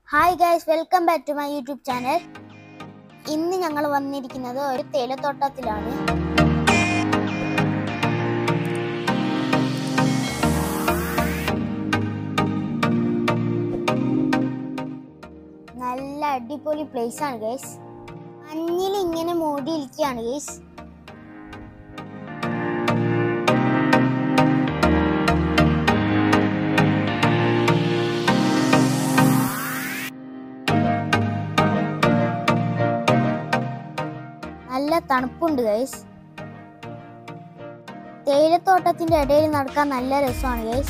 hi guys welcome back to my YouTube channel ഇന്ന് ഞങ്ങൾ വന്നിരിക്കുന്നത് ഒരു തേയിലത്തോട്ടത്തിലാണ് നല്ല അടിപൊളി പ്ലേസ് ആണ് ഗൈസ് മഞ്ഞിൽ ഇങ്ങനെ മൂടിയിരിക്കുകയാണ് ഗൈസ് നല്ല തണുപ്പുണ്ട് ഗൈസ് തേയിലത്തോട്ടത്തിന്റെ ഇടയിൽ നടക്കാൻ നല്ല രസമാണ് ഗൈസ്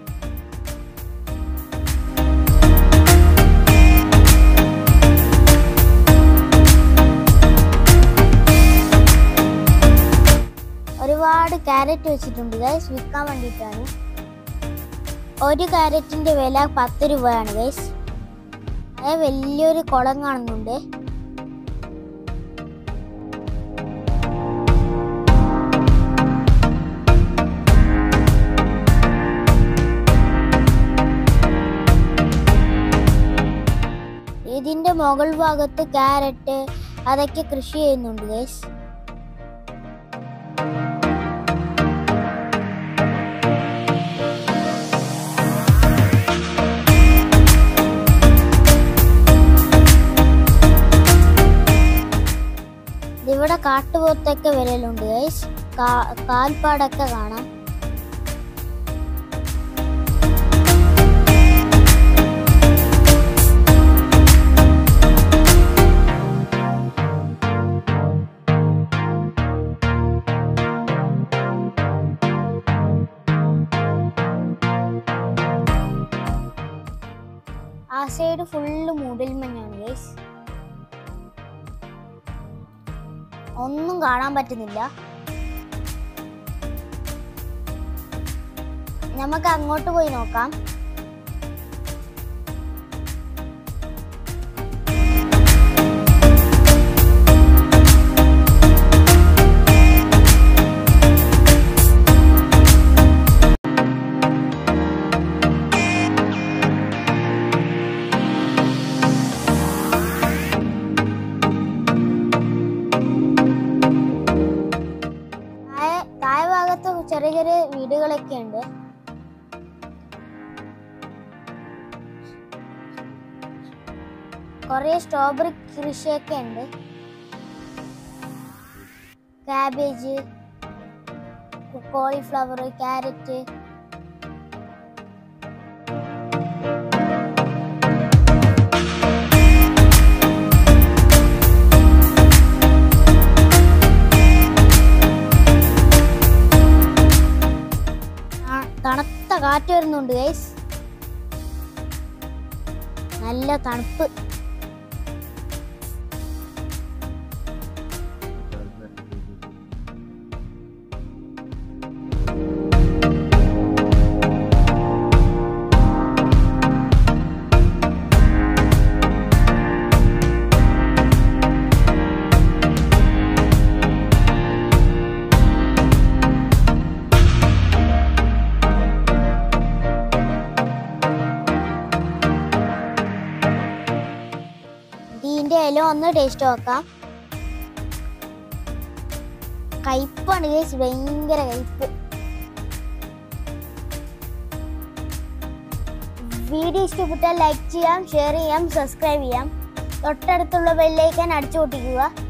ഒരുപാട് ക്യാരറ്റ് വെച്ചിട്ടുണ്ട് ഗൈസ് വിൽക്കാൻ വേണ്ടിയിട്ടാണ് ഒരു ക്യാരറ്റിന്റെ വില പത്ത് രൂപയാണ് ഗൈസ് അത് വലിയൊരു കുളം കാണുന്നുണ്ട് ഇതിന്റെ മുകൾ ഭാഗത്ത് ക്യാരറ്റ് അതൊക്കെ കൃഷി ചെയ്യുന്നുണ്ട് ഗൈസ് ഇവിടെ കാട്ടുപോത്തൊക്കെ വരലുണ്ട് ഗൈസ് കാൽപ്പാടൊക്കെ കാണാം ആ സൈഡ് ഫുള്ള് മൂടൽ മഞ്ഞാണ് ഗൈസ് ഒന്നും കാണാൻ പറ്റുന്നില്ല നമുക്ക് അങ്ങോട്ട് പോയി നോക്കാം താഴെ താഴെ ഭാഗത്ത് ചെറിയ ചെറിയ വീടുകളൊക്കെ ഉണ്ട് കുറെ സ്ട്രോബെറി കൃഷിയൊക്കെ ഉണ്ട് കാബേജ് കോളിഫ്ലവർ ക്യാരറ്റ് ആ- തണുത്ത കാറ്റ് വരുന്നുണ്ട് ഗൈസ് നല്ല തണുപ്പ് ഇതിന്റെ ഇല ഒന്ന് ടേസ്റ്റ് നോക്കാം കയ്പാണ് ഗൈസ് ഭയങ്കര കയ്പ് വീഡിയോ ഇഷ്ടപ്പെട്ടാൽ ലൈക്ക് ചെയ്യാം ഷെയർ ചെയ്യാം സബ്സ്ക്രൈബ് ചെയ്യാം തൊട്ടടുത്തുള്ള ബെല്ലൈക്കൻ അടിച്ചു പൊട്ടിക്കുക